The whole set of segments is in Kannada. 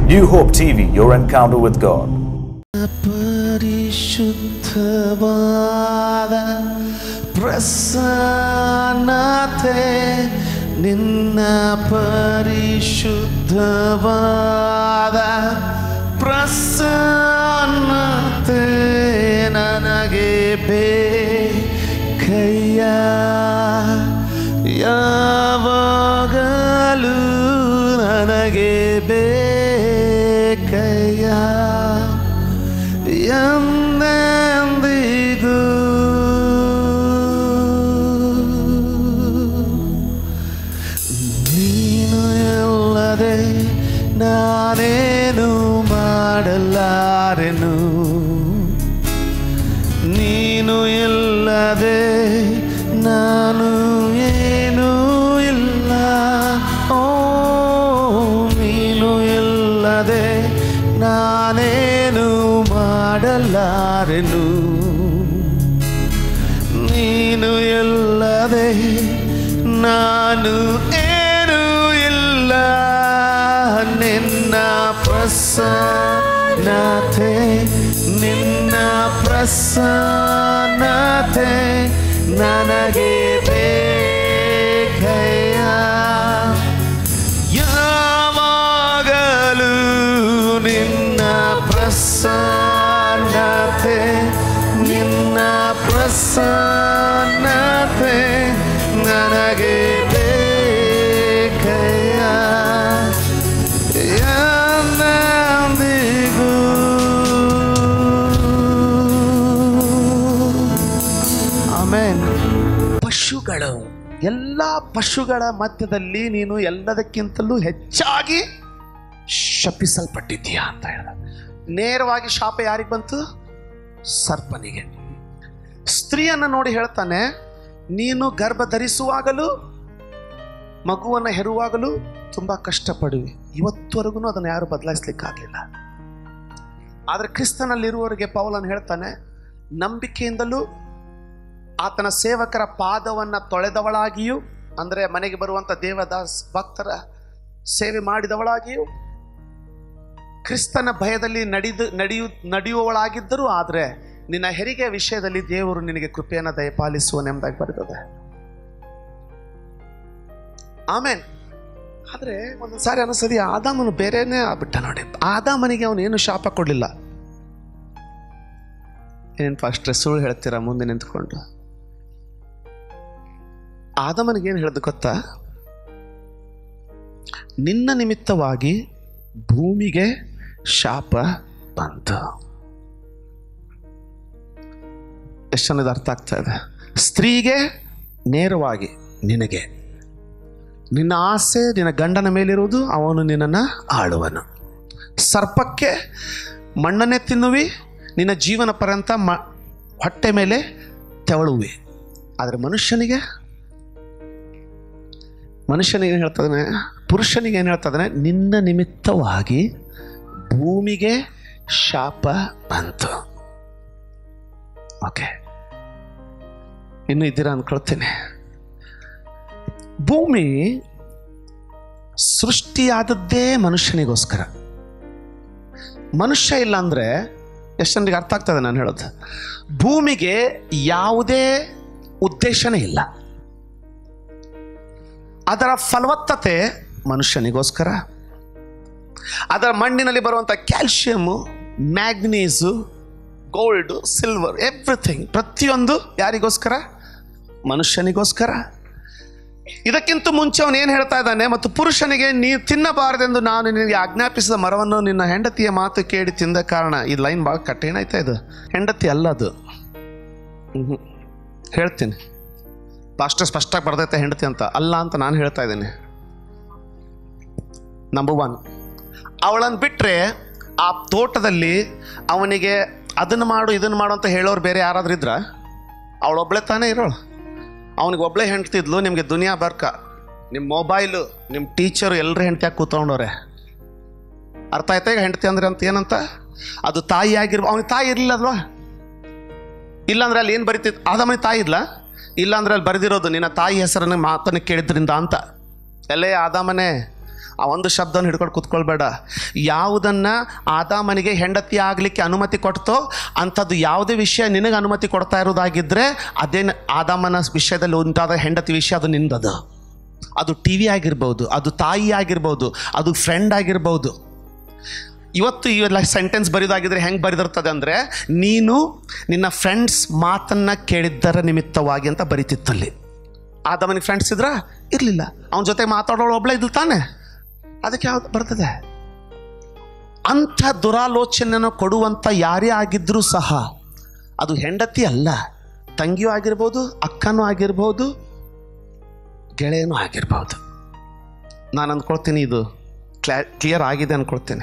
New Hope TV, your encounter with God. ಪರಿಶುದ್ಧವಾದ ಪ್ರಸನ್ನತೆ ನಿನ್ನ ಪರಿಶುದ್ಧವಾದ ಪ್ರಸನ್ನತೆ ನನಗೆ ಬೇಕಯ್ಯ ಯಾವಾಗಲೂ ನನಗೆ ಬೇಕಯ್ಯ ಎಂದೆಂದಿಗೂ ನೀನು ಇಲ್ಲದೆ ನಾನೇನು ಮಾಡಲಾರೆನು ನೀನು ಇಲ್ಲದೆ ನಾನು ಏನೂ ಇಲ್ಲ ಓ ನೀನು ಇಲ್ಲದೆ ನಾನೇನು ಮಾಡಲಾರೆನು ನೀನು ಇಲ್ಲದೆ ನಾನು ಏನೂ ಇಲ್ಲ ನಿನ್ನ ಪ್ರಸನ್ನತೆ ನಿನ್ನ ಪ್ರಸನ್ನತೆ ನನಗೆ ಬೇಕಯ್ಯ ಯಾವಾಗಲೂ ನಿನ್ನ ಪ್ರಸನ್ನತೆ ನಿನ್ನ ಪ್ರಸನ್ನತೆ ನನಗೆ ಬೇಕಯ್ಯ ಎಂದೆಂದಿಗೂ ಆಮೇನ್ ಪಶುಗಳು ಎಲ್ಲ ಪಶುಗಳ ಮಧ್ಯದಲ್ಲಿ ನೀನು ಎಲ್ಲದಕ್ಕಿಂತಲೂ ಹೆಚ್ಚಾಗಿ ಶಪಿಸಲ್ಪಟ್ಟಿದ್ದೀಯಾ ಅಂತ ಹೇಳಿದ ನೇರವಾಗಿ ಶಾಪ ಯಾರಿಗೆ ಬಂತು ಸರ್ಪನಿಗೆ ಸ್ತ್ರೀಯನ್ನು ನೋಡಿ ಹೇಳ್ತಾನೆ ನೀನು ಗರ್ಭ ಧರಿಸುವಾಗಲೂ ಮಗುವನ್ನು ಹೆರುವಾಗಲೂ ತುಂಬಾ ಕಷ್ಟಪಡುವಿ ಇವತ್ತುವರೆಗೂ ಅದನ್ನು ಯಾರು ಬದಲಾಯಿಸ್ಲಿಕ್ಕಾಗಲಿಲ್ಲ ಆದರೆ ಕ್ರಿಸ್ತನಲ್ಲಿರುವವರಿಗೆ ಪೌಲನ್ ಹೇಳ್ತಾನೆ ನಂಬಿಕೆಯಿಂದಲೂ ಆತನ ಸೇವಕರ ಪಾದವನ್ನ ತೊಳೆದವಳಾಗಿಯೂ ಅಂದರೆ ಮನೆಗೆ ಬರುವಂಥ ದೇವದಾಸ್ ಭಕ್ತರ ಸೇವೆ ಮಾಡಿದವಳಾಗಿಯೂ ಕ್ರಿಸ್ತನ ಭಯದಲ್ಲಿ ನಡೆದು ನಡೆಯು ನಡೆಯುವವಳಾಗಿದ್ದರೂ ಆದರೆ ನಿನ್ನ ಹೆರಿಗೆ ವಿಷಯದಲ್ಲಿ ದೇವರು ನಿನಗೆ ಕೃಪೆಯನ್ನು ದಯಪಾಲಿಸುವನೆಂಬುದಾಗಿ ಬರ್ತದೆ ಆಮೇನ್ ಆದರೆ ಒಂದೊಂದು ಸಾರಿ ಅನಿಸ್ತದೆ ಆದಾಮನು ಬೇರೆನೇ ಆಗ್ಬಿಟ್ಟ ನೋಡಿ ಆದಾಮನಿಗೆ ಅವನೇನು ಶಾಪ ಕೊಡಲಿಲ್ಲ ಏನೇನು ಫಸ್ಟ್ ಸುಳ್ಳು ಹೇಳ್ತೀರಾ ಮುಂದೆ ನಿಂತ್ಕೊಂಡು ಆದಮನಿಗೆ ಏನು ಹೇಳ್ದು ಗೊತ್ತಾ ನಿನ್ನ ನಿಮಿತ್ತವಾಗಿ ಭೂಮಿಗೆ ಶಾಪ ಬಂತು ಎಷ್ಟು ಚೆನ್ನಾಗಿ ಅರ್ಥ ಆಗ್ತಾ ಇದೆ ಸ್ತ್ರೀಗೆ ನೇರವಾಗಿ ನಿನಗೆ ನಿನ್ನ ಆಸೆ ನಿನ್ನ ಗಂಡನ ಮೇಲಿರುವುದು ಅವನು ನಿನ್ನನ್ನು ಆಳುವನು ಸರ್ಪಕ್ಕೆ ಮಣ್ಣನ್ನೇ ತಿನ್ನುವಿ ನಿನ್ನ ಜೀವನ ಪರ್ಯಂತ ಮ ಹೊಟ್ಟೆ ಮೇಲೆ ತೆವಳುವಿ ಆದರೆ ಮನುಷ್ಯನಿಗೆ ಮನುಷ್ಯನಿಗೆ ಏನು ಹೇಳ್ತದಾನೆ ಪುರುಷನಿಗೆ ಏನು ಹೇಳ್ತದಾನೆ ನಿನ್ನ ನಿಮಿತ್ತವಾಗಿ ಭೂಮಿಗೆ ಶಾಪ ಬಂತು ಓಕೆ ಇನ್ನು ಇದ್ದೀರಾ ಅಂದ್ಕೊಳ್ತೇನೆ ಭೂಮಿ ಸೃಷ್ಟಿಯಾದದ್ದೇ ಮನುಷ್ಯನಿಗೋಸ್ಕರ ಮನುಷ್ಯ ಇಲ್ಲ ಅಂದರೆ ಎಷ್ಟು ಜನರಿಗೆ ಅರ್ಥ ಆಗ್ತದೆ ನಾನು ಹೇಳೋದು ಭೂಮಿಗೆ ಯಾವುದೇ ಉದ್ದೇಶನೇ ಇಲ್ಲ ಅದರ ಫಲವತ್ತತೆ ಮನುಷ್ಯನಿಗೋಸ್ಕರ ಅದರ ಮಣ್ಣಿನಲ್ಲಿ ಬರುವಂಥ calcium magnesium gold silver everything ಪ್ರತಿಯೊಂದು ಯಾರಿಗೋಸ್ಕರ ಮನುಷ್ಯನಿಗೋಸ್ಕರ ಇದಕ್ಕಿಂತ ಮುಂಚೆ ಅವನು ಏನು ಹೇಳ್ತಾ ಇದ್ದಾನೆ ಮತ್ತು ಪುರುಷನಿಗೆ ನೀ ತಿನ್ನಬಾರದೆಂದು ನಾನು ನಿನಗೆ ಆಜ್ಞಾಪಿಸಿದ ಮರವನ್ನು ನಿನ್ನ ಹೆಂಡತಿಯ ಮಾತು ಕೇಳಿ ತಿಂದ ಕಾರಣ ಈ ಲೈನ್ ಭಾಳ ಕಠಿಣ ಆಯ್ತಾ ಇದು ಹೆಂಡತಿ ಅಲ್ಲ ಅದು ಹ್ಞೂ ಹೇಳ್ತೀನಿ ಅಷ್ಟು ಸ್ಪಷ್ಟವಾಗಿ ಬರ್ತೈತೆ ಹೆಂಡತಿ ಅಂತ ಅಲ್ಲ ಅಂತ ನಾನು ಹೇಳ್ತಾ ಇದ್ದೀನಿ ನಂಬರ್ ಒನ್ ಅವಳನ್ನು ಬಿಟ್ಟರೆ ಆ ತೋಟದಲ್ಲಿ ಅವನಿಗೆ ಅದನ್ನು ಮಾಡು ಇದನ್ನು ಮಾಡು ಅಂತ ಹೇಳೋರು ಬೇರೆ ಯಾರಾದ್ರೂ ಇದ್ರ ಅವಳೊಬ್ಳೆ ತಾನೇ ಇರೋಳು ಅವನಿಗೆ ಒಬ್ಳೆ ಹೆಂಡ್ತಿದ್ಲು ನಿಮಗೆ ದುನಿಯಾ ಬರ್ಕ ನಿಮ್ಮ ಮೊಬೈಲು ನಿಮ್ಮ ಟೀಚರು ಎಲ್ಲರೂ ಹೆಂಡ್ತಿಯಾಗಿ ಕೂತ್ಕೊಂಡವ್ರೆ ಅರ್ಥ ಆಯ್ತಾ ಈಗ ಹೆಂಡತಿ ಅಂದ್ರೆ ಅಂತ ಏನಂತ ಅದು ತಾಯಿ ಆಗಿರ್ಬ ಅವನಿಗೆ ತಾಯಿ ಇರಲಿಲ್ಲ ಅಲ್ವಾ ಇಲ್ಲಾಂದ್ರೆ ಅಲ್ಲಿ ಏನು ಬರಿತಿತ್ತು ಆದಮನಿ ತಾಯಿ ಇಲ್ಲ ಇಲ್ಲಾಂದ್ರೆ ಅಲ್ಲಿ ಬರೆದಿರೋದು ನಿನ್ನ ತಾಯಿ ಹೆಸರನ್ನು ಮಾತನ್ನು ಕೇಳಿದ್ರಿಂದ ಅಂತ ಎಲ್ಲೇ ಆದಾಮನೇ ಆ ಒಂದು ಶಬ್ದವನ್ನು ಹಿಡ್ಕೊಂಡು ಕೂತ್ಕೊಳ್ಬೇಡ ಯಾವುದನ್ನು ಆದಾಮನಿಗೆ ಹೆಂಡತಿ ಆಗಲಿಕ್ಕೆ ಅನುಮತಿ ಕೊಡ್ತೋ ಅಂಥದ್ದು ಯಾವುದೇ ವಿಷಯ ನಿನಗೆ ಅನುಮತಿ ಕೊಡ್ತಾ ಇರೋದಾಗಿದ್ದರೆ ಅದೇನು ಆದಾಮನ ವಿಷಯದಲ್ಲಿ ಉಂಟಾದ ಹೆಂಡತಿ ವಿಷಯ ಅದು ನಿಂದದು ಅದು ಟಿ ವಿ ಆಗಿರ್ಬೋದು ಅದು ತಾಯಿ ಆಗಿರ್ಬೋದು ಅದು ಫ್ರೆಂಡ್ ಆಗಿರ್ಬೋದು ಇವತ್ತು ಇವೆಲ್ಲ ಸೆಂಟೆನ್ಸ್ ಬರೆಯೋದಾಗಿದ್ರೆ ಹೆಂಗೆ ಬರೆದಿರ್ತದೆ ಅಂದರೆ ನೀನು ನಿನ್ನ ಫ್ರೆಂಡ್ಸ್ ಮಾತನ್ನು ಕೇಳಿದ್ದರ ನಿಮಿತ್ತವಾಗಿ ಅಂತ ಬರೀತಿತ್ತಲ್ಲಿ ಆದವನಿಗೆ ಫ್ರೆಂಡ್ಸ್ ಇದ್ರ ಇರಲಿಲ್ಲ ಅವನ ಜೊತೆ ಮಾತಾಡೋಳು ಒಬ್ಳೆ ಇದ್ಲು ತಾನೆ ಅದಕ್ಕೆ ಯಾವ್ದು ಬರ್ತದೆ ಅಂಥ ದುರಾಲೋಚನೆಯನ್ನು ಕೊಡುವಂಥ ಯಾರೇ ಆಗಿದ್ರೂ ಸಹ ಅದು ಹೆಂಡತಿ ಅಲ್ಲ ತಂಗಿಯೂ ಆಗಿರ್ಬೋದು ಅಕ್ಕನೂ ಆಗಿರ್ಬೋದು ಗೆಳೆಯನೂ ಆಗಿರ್ಬೋದು ನಾನು ಅಂದ್ಕೊಳ್ತೀನಿ ಇದು ಕ್ಲಾ ಕ್ಲಿಯರ್ ಆಗಿದೆ ಅಂದ್ಕೊಳ್ತೇನೆ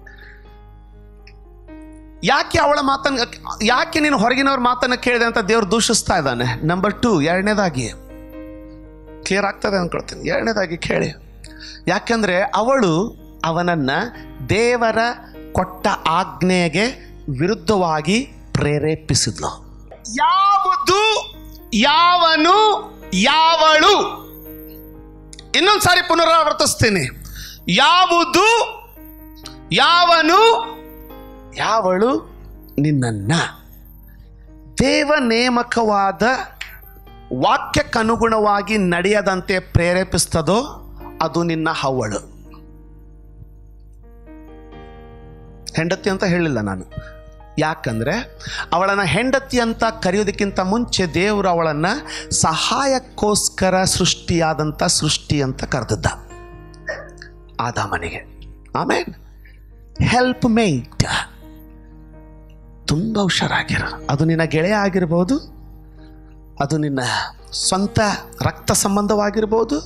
ಯಾಕೆ ಅವಳ ಮಾತನ್ನು ಯಾಕೆ ನೀನು ಹೊರಗಿನವ್ರ ಮಾತನ್ನು ಕೇಳಿದೆ ಅಂತ ದೇವ್ರು ದೂಷಿಸ್ತಾ ಇದ್ದಾನೆ ನಂಬರ್ ಟು ಎರಡನೇದಾಗಿ ಕ್ಲಿಯರ್ ಆಗ್ತದೆ ಅಂದ್ಕೊಳ್ತೀನಿ ಎರಡನೇದಾಗಿ ಕೇಳಿ ಯಾಕೆಂದರೆ ಅವಳು ಅವನನ್ನು ದೇವರ ಕೊಟ್ಟ ಆಜ್ಞೆಗೆ ವಿರುದ್ಧವಾಗಿ ಪ್ರೇರೇಪಿಸಿದ್ಲು ಯಾವುದು ಯಾವನು ಯಾವಳು ಇನ್ನೊಂದು ಸಾರಿ ಪುನರಾವರ್ತಿಸ್ತೀನಿ ಯಾವುದು ಯಾವನು ಯಾವಳು ನಿನ್ನನ್ನ ದೇವ ನೇಮಕವಾದ ವಾಕ್ಯಕ್ಕನುಗುಣವಾಗಿ ನಡೆಯದಂತೆ ಪ್ರೇರೇಪಿಸ್ತದೋ ಅದು ನಿನ್ನ ಹವಳು ಹೆಂಡತಿ ಅಂತ ಹೇಳಿಲ್ಲ ನಾನು ಯಾಕಂದರೆ ಅವಳನ್ನು ಹೆಂಡತಿ ಅಂತ ಕರೆಯೋದಕ್ಕಿಂತ ಮುಂಚೆ ದೇವರು ಅವಳನ್ನು ಸಹಾಯಕ್ಕೋಸ್ಕರ ಸೃಷ್ಟಿಯಾದಂಥ ಸೃಷ್ಟಿ ಅಂತ ಕರೆದಿದ್ದ ಆದಾಮನಿಗೆ ಆಮೇಲೆ ಹೆಲ್ಪ್ ಮೇಟ್ ತುಂಬ ಹುಷಾರಾಗಿರು ಅದು ನಿನ್ನ ಗೆಳೆಯ ಆಗಿರ್ಬೋದು ಅದು ನಿನ್ನ ಸ್ವಂತ ರಕ್ತ ಸಂಬಂಧವಾಗಿರ್ಬೋದು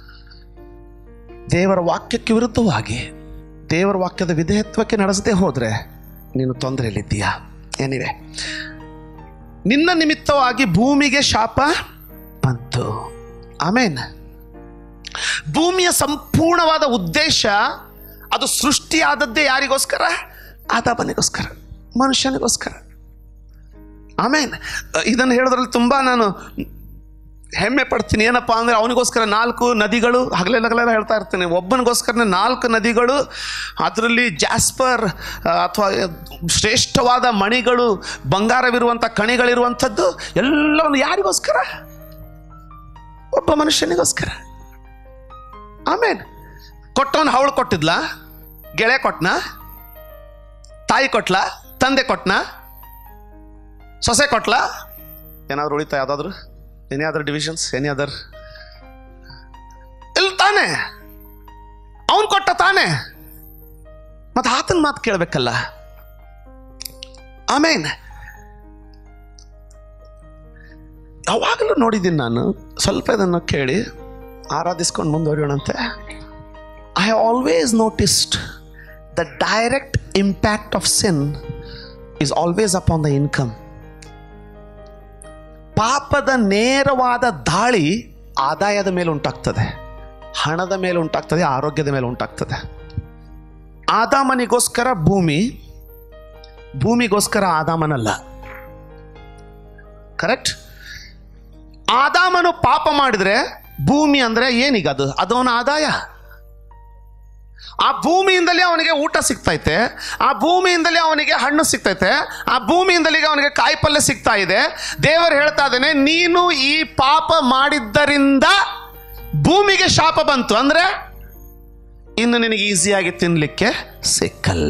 ದೇವರ ವಾಕ್ಯಕ್ಕೆ ವಿರುದ್ಧವಾಗಿ ದೇವರ ವಾಕ್ಯದ ವಿಧೇಯತ್ವಕ್ಕೆ ನಡೆಸದೆ ಹೋದರೆ ನೀನು ತೊಂದರೆಯಲ್ಲಿದ್ದೀಯಾ ಏನಿವೆ ನಿನ್ನ ನಿಮಿತ್ತವಾಗಿ ಭೂಮಿಗೆ ಶಾಪ ಬಂತು ಆಮೇನ್ ಭೂಮಿಯ ಸಂಪೂರ್ಣವಾದ ಉದ್ದೇಶ ಅದು ಸೃಷ್ಟಿಯಾದದ್ದೇ ಯಾರಿಗೋಸ್ಕರ ಆದಾಬನಿಗೋಸ್ಕರ ಮನುಷ್ಯನಿಗೋಸ್ಕರ ಆಮೇಲೆ ಇದನ್ನು ಹೇಳೋದ್ರಲ್ಲಿ ತುಂಬ ನಾನು ಹೆಮ್ಮೆ ಪಡ್ತೀನಿ ಏನಪ್ಪ ಅಂದರೆ ಅವನಿಗೋಸ್ಕರ ನಾಲ್ಕು ನದಿಗಳು ಹಗಲೆಲ್ಲ ಹಗಲೆಲ್ಲ ಹೇಳ್ತಾ ಇರ್ತೀನಿ ಒಬ್ಬನಿಗೋಸ್ಕರನೇ ನಾಲ್ಕು ನದಿಗಳು ಅದರಲ್ಲಿ ಜಾಸ್ಪರ್ ಅಥವಾ ಶ್ರೇಷ್ಠವಾದ ಮಣಿಗಳು ಬಂಗಾರವಿರುವಂಥ ಕಣಿಗಳಿರುವಂಥದ್ದು ಎಲ್ಲವನ್ನು ಯಾರಿಗೋಸ್ಕರ ಒಬ್ಬ ಮನುಷ್ಯನಿಗೋಸ್ಕರ ಆಮೇಲೆ ಕೊಟ್ಟವನು ಅವಳು ಕೊಟ್ಟಿದ್ಲ ಗೆಳೆ ಕೊಟ್ನ ತಾಯಿ ಕೊಟ್ಲ ತಂದೆ ಕೊಟ್ನ ಸೊಸೆ ಕೊಟ್ಲ ಏನಾದ್ರು ಉಳಿತಾ ಯಾವುದಾದ್ರು any other divisions any other ಇಲ್ಲ ತಾನೆ ಅವನು ಕೊಟ್ಟ ತಾನೆ ಮತ್ತೆ ಆತನ ಮಾತು ಕೇಳಬೇಕಲ್ಲ ಆಮೇನ್ ಯಾವಾಗಲೂ ನೋಡಿದ್ದೀನಿ ನಾನು ಸ್ವಲ್ಪ ಇದನ್ನು ಕೇಳಿ ಆರಾಧಿಸ್ಕೊಂಡು ಮುಂದುವರಿಯೋಣಂತೆ I have always noticed the direct impact of sin is always upon the income ಪಾಪದ ನೇರವಾದ ದಾಳಿ ಆದಾಯದ ಮೇಲೆ ಉಂಟಾಗ್ತದೆ ಹಣದ ಮೇಲೆ ಉಂಟಾಗ್ತದೆ ಆರೋಗ್ಯದ ಮೇಲೆ ಉಂಟಾಗ್ತದೆ ಆದಾಮನಿಗೋಸ್ಕರ ಭೂಮಿ ಭೂಮಿಗೋಸ್ಕರ ಆದಾಮನಲ್ಲ ಕರೆಕ್ಟ್ ಆದಾಮನು ಪಾಪ ಮಾಡಿದ್ರೆ ಭೂಮಿ ಅಂದ್ರೆ ಏನೀಗ ಅದು ಅದವನ ಆದಾಯ ಆ ಭೂಮಿಯಿಂದಲೇ ಅವನಿಗೆ ಊಟ ಸಿಗ್ತೈತೆ ಆ ಭೂಮಿಯಿಂದಲೇ ಅವನಿಗೆ ಹಣ್ಣು ಸಿಗ್ತೈತೆ ಆ ಭೂಮಿಯಿಂದಲೇ ಅವನಿಗೆ ಕಾಯಿಪಲ್ಯ ಸಿಗ್ತಾ ಇದೆ ದೇವರು ಹೇಳ್ತಾ ಇದ್ದಾನೆ ನೀನು ಈ ಪಾಪ ಮಾಡಿದ್ದರಿಂದ ಭೂಮಿಗೆ ಶಾಪ ಬಂತು ಅಂದ್ರೆ ಇನ್ನು ನಿನಗೆ ಈಸಿಯಾಗಿ ತಿನ್ಲಿಕ್ಕೆ ಸಿಕ್ಕಲ್ಲ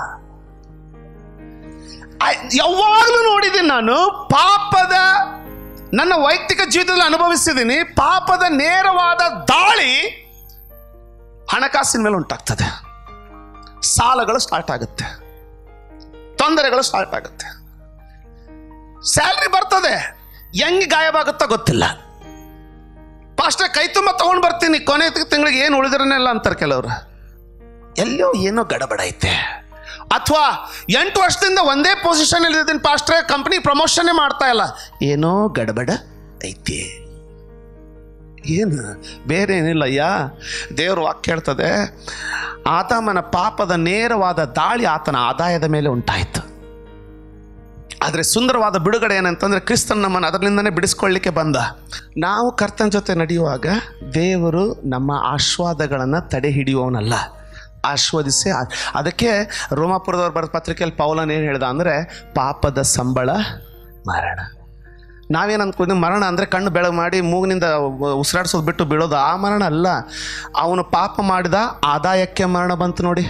ಆ- ಯಾವಾಗಲೂ ನೋಡಿದ್ದೀನಿ ನಾನು ಪಾಪದ ನನ್ನ ವೈಯಕ್ತಿಕ ಜೀವಿತದಲ್ಲಿ ಅನುಭವಿಸಿದ್ದೀನಿ ಪಾಪದ ನೇರವಾದ ದಾಳಿ ಹಣಕಾಸಿನ ಮೇಲೆ ಉಂಟಾಗ್ತದೆ ಸಾಲಗಳು ಸ್ಟಾರ್ಟ್ ಆಗುತ್ತೆ ತೊಂದರೆಗಳು ಸ್ಟಾರ್ಟ್ ಆಗುತ್ತೆ ಸ್ಯಾಲ್ರಿ ಬರ್ತದೆ ಹೆಂಗ್ ಗಾಯವಾಗುತ್ತೋ ಗೊತ್ತಿಲ್ಲ ಪಾಸ್ಟರ್ ಕೈ ತುಂಬ ತಗೊಂಡು ಬರ್ತೀನಿ ಕೊನೆ ತಿಂಗಳಿಗೆ ಏನು ಉಳಿದ್ರನೆಲ್ಲ ಅಂತಾರೆ ಕೆಲವರು ಎಲ್ಲೋ ಏನೋ ಗಡಬಡ ಐತೆ ಅಥವಾ ಎಂಟು ವರ್ಷದಿಂದ ಒಂದೇ ಪೊಸಿಷನ್ ಇದ್ದೀನಿ ಪಾಸ್ಟ್ರೆ ಕಂಪ್ನಿ ಪ್ರಮೋಷನ್ನೇ ಮಾಡ್ತಾ ಇಲ್ಲ ಏನೋ ಗಡಬಡ ಐತಿ ಏನು ಬೇರೆ ಏನಿಲ್ಲ ಅಯ್ಯ ದೇವ್ರ ವಾಕ್ಯ ಹೇಳ್ತದೆ ಆದಾಮನ ಪಾಪದ ನೇರವಾದ ದಾಳಿ ಆತನ ಆದಾಯದ ಮೇಲೆ ಉಂಟಾಯಿತು ಆದರೆ ಸುಂದರವಾದ ಬಿಡುಗಡೆ ಏನಂತಂದರೆ ಕ್ರಿಸ್ತನ್ ನಮ್ಮನ್ನು ಅದರಿಂದನೇ ಬಿಡಿಸ್ಕೊಳ್ಳಿಕ್ಕೆ ಬಂದ ನಾವು ಕರ್ತನ ಜೊತೆ ನಡೆಯುವಾಗ ದೇವರು ನಮ್ಮ ಆಶ್ವಾದಗಳನ್ನು ತಡೆ ಹಿಡಿಯುವವನಲ್ಲ ಆಶ್ವಾದಿಸಿ ಆ- ಅದಕ್ಕೆ ರೋಮಾಪುರದವ್ರು ಬರೆದ ಪತ್ರಿಕೆಯಲ್ಲಿ ಪೌಲನ್ ಏನು ಹೇಳ್ದ ಅಂದರೆ ಪಾಪದ ಸಂಬಳ ಮರಣ ನಾವೇನು ಅಂದ್ಕೊಂಡಿದ್ವಿ ಮರಣ ಅಂದರೆ ಕಣ್ಣು ಬೆಳಗ್ಗೆ ಮಾಡಿ ಮೂಗಿನಿಂದ ಉಸಿರಾಡ್ಸೋದು ಬಿಟ್ಟು ಬೀಳೋದು ಆ ಮರಣ ಅಲ್ಲ ಅವನು ಪಾಪ ಮಾಡಿದ ಆದಾಯಕ್ಕೆ ಮರಣ ಬಂತು ನೋಡಿ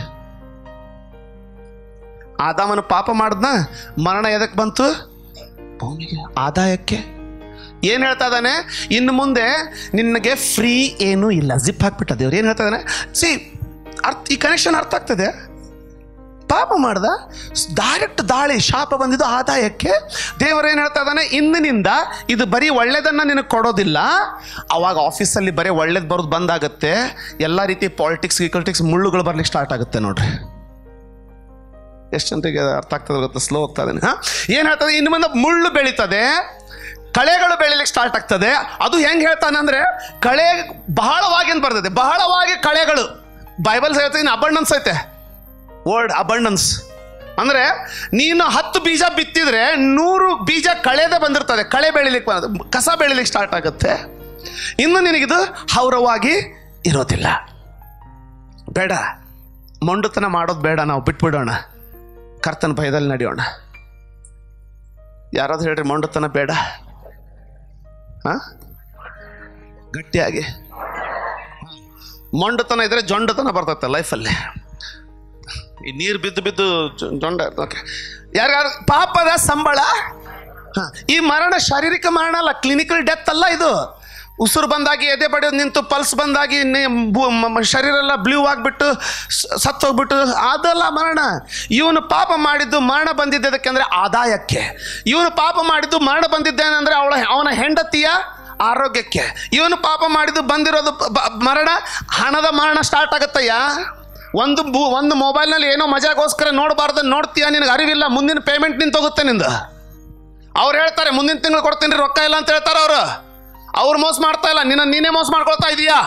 ಆದಾಮನು ಪಾಪ ಮಾಡ್ದ ಮರಣ ಎದಕ್ಕೆ ಬಂತು ಭೂಮಿಗೆ ಆದಾಯಕ್ಕೆ ಏನು ಹೇಳ್ತಾ ಇದ್ದಾನೆ ಇನ್ನು ಮುಂದೆ ನಿನಗೆ ಫ್ರೀ ಏನೂ ಇಲ್ಲ ಜಿಪ್ ಹಾಕ್ಬಿಟ್ಟ ದೇವ್ರು ಏನು ಹೇಳ್ತಾ ಇದ್ದಾನೆ ಸಿ ಅರ್ಥ ಈ ಕನೆಕ್ಷನ್ ಅರ್ಥ ಆಗ್ತದೆ ಪಾಪ ಮಾಡ್ದ ಡೈರೆಕ್ಟ್ ದಾಳಿ ಶಾಪ ಬಂದಿದ್ದು ಆದಾಯಕ್ಕೆ ದೇವರೇನು ಹೇಳ್ತಾ ಇದ್ದಾನೆ ಇಂದಿನಿಂದ ಇದು ಬರೀ ಒಳ್ಳೇದನ್ನು ನಿನಗೆ ಕೊಡೋದಿಲ್ಲ ಅವಾಗ ಆಫೀಸಲ್ಲಿ ಬರೀ ಒಳ್ಳೇದು ಬರೋದು ಬಂದಾಗುತ್ತೆ ಎಲ್ಲ ರೀತಿ ಪಾಲಿಟಿಕ್ಸ್ ಗಿಕಲ್ಟಿಕ್ಸ್ ಮುಳ್ಳುಗಳು ಬರ್ಲಿಕ್ಕೆ ಸ್ಟಾರ್ಟ್ ಆಗುತ್ತೆ ನೋಡ್ರಿ ಎಷ್ಟು ಜನರಿಗೆ ಅರ್ಥ ಆಗ್ತದೆ ಗೊತ್ತಾ ಸ್ಲೋ ಹೋಗ್ತಾ ಇದ್ದಾನೆ ಹಾಂ ಏನು ಹೇಳ್ತದೆ ಇನ್ನು ಮುಂದೆ ಮುಳ್ಳು ಬೆಳೀತದೆ ಕಳೆಗಳು ಬೆಳಿಲಿಕ್ಕೆ ಸ್ಟಾರ್ಟ್ ಆಗ್ತದೆ ಅದು ಹೆಂಗೆ ಹೇಳ್ತಾನೆ ಅಂದರೆ ಕಳೆ ಬಹಳವಾಗಿ ಅಂತ ಬರ್ತದೆ ಬಹಳವಾಗಿ ಕಳೆಗಳು ಬೈಬಲ್ಸ್ ಹೇಳ್ತೀನಿ ಅಬಂಡನ್ಸ್ ಐತೆ ವರ್ಡ್ ಅಬಂಡನ್ಸ್ ಅಂದರೆ ನೀನು ಹತ್ತು ಬೀಜ ಬಿತ್ತಿದ್ರೆ ನೂರು ಬೀಜ ಕಳೆದೇ ಬಂದಿರ್ತದೆ ಕಳೆ ಬೆಳಿಲಿಕ್ಕೆ ಬಂದ ಕಸ ಬೆಳಿಲಿಕ್ಕೆ ಸ್ಟಾರ್ಟ್ ಆಗುತ್ತೆ ಇನ್ನು ನಿನಗಿದು ಹೌರವಾಗಿ ಇರೋದಿಲ್ಲ ಬೇಡ ಮೊಂಡುತನ ಮಾಡೋದು ಬೇಡ ನಾವು ಬಿಟ್ಬಿಡೋಣ ಕರ್ತನ ಭಯದಲ್ಲಿ ನಡೆಯೋಣ ಯಾರಾದ್ರೂ ಹೇಳ್ರಿ ಮೊಂಡುತನ ಬೇಡ ಹಾ ಗಟ್ಟಿಯಾಗಿ ಮೊಂಡುತನ ಇದ್ರೆ ಜೊಂಡುತನ ಬರ್ತೈತೆ ಲೈಫಲ್ಲಿ ಈ ನೀರು ಬಿದ್ದು ಬಿದ್ದು ಜೊ- ಜೊಂಡ ಓಕೆ ಯಾರ್ಯಾರು ಪಾಪದ ಸಂಬಳ ಹ, ಈ ಮರಣ ಶಾರೀರಿಕ ಮರಣ ಅಲ್ಲ ಕ್ಲಿನಿಕಲ್ ಡೆತ್ ಅಲ್ಲ ಇದು ಉಸಿರು ಬಂದಾಗಿ ಎದೆ ಬಡಿಯೋದು ನಿಂತು ಪಲ್ಸ್ ಬಂದಾಗಿ ನಿ- ಭೂ- ಮ- ಮ- ಶರೀರ ಎಲ್ಲ ಬ್ಲೂ ಆಗಿಬಿಟ್ಟು ಸತ್ತು ಹೋಗ್ಬಿಟ್ಟು ಅದಲ್ಲ ಮರಣ ಇವನು ಪಾಪ ಮಾಡಿದ್ದು ಮರಣ ಬಂದಿದ್ದು ಅದಕ್ಕೆ ಆದಾಯಕ್ಕೆ ಇವನು ಪಾಪ ಮಾಡಿದ್ದು ಮರಣ ಬಂದಿದ್ದೇನೆಂದ್ರೆ ಅವಳ ಅವನ ಹೆಂಡತಿಯ ಆರೋಗ್ಯಕ್ಕೆ ಇವನು ಪಾಪ ಮಾಡಿದ್ದು ಬಂದಿರೋದು ಬ- ಬ- ಮರಣ ಹಣದ ಮರಣ ಸ್ಟಾರ್ಟ್ ಆಗತ್ತಯ್ಯ ಒಂದು ಬು ಒಂದು ಮೊಬೈಲ್ನಲ್ಲಿ ಏನೋ ಮಜಾಗೋಸ್ಕರ ನೋಡಬಾರ್ದು ನೋಡ್ತೀಯ ನಿನಗೆ ಅರಿವಿಲ್ಲ ಮುಂದಿನ ಪೇಮೆಂಟ್ ನಿಂತು ಹೋಗುತ್ತೆ ನಿಂದ ಅವ್ರು ಹೇಳ್ತಾರೆ ಮುಂದಿನ ತಿಂಗಳು ಕೊಡ್ತೀನಿ ರೀ, ರೊಕ್ಕ ಇಲ್ಲ ಅಂತ ಹೇಳ್ತಾರೆ ಅವರು ಅವ್ರು ಮೋಸ ಮಾಡ್ತಾ ಇಲ್ಲ ನಿನ್ನ ನೀನೇ ಮೋಸ ಮಾಡ್ಕೊಳ್ತಾ ಇದೀಯಾ